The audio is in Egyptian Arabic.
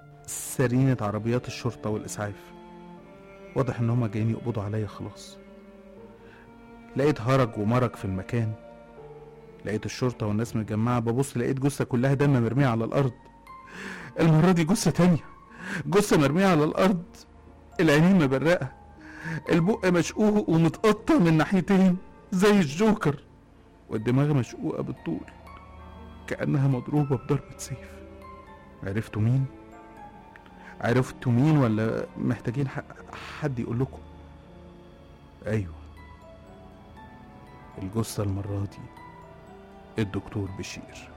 سرينة عربيات الشرطة والإسعاف واضح إن هما جايين يقبضوا عليا خلاص لقيت هرج ومرج في المكان لقيت الشرطة والناس متجمعة ببص لقيت جثة كلها دم مرمية على الأرض المرة دي جثة تانية جثة مرمية على الأرض العينين مبرقة البق مشقوق ومتقطع من ناحيتين زي الجوكر والدماغ مشقوقة بالطول كأنها مضروبة بضربة سيف عرفتوا مين؟ عرفتوا مين ولا محتاجين ح- حد يقول لكم؟ أيوه الجثة المرة دي الدكتور بشير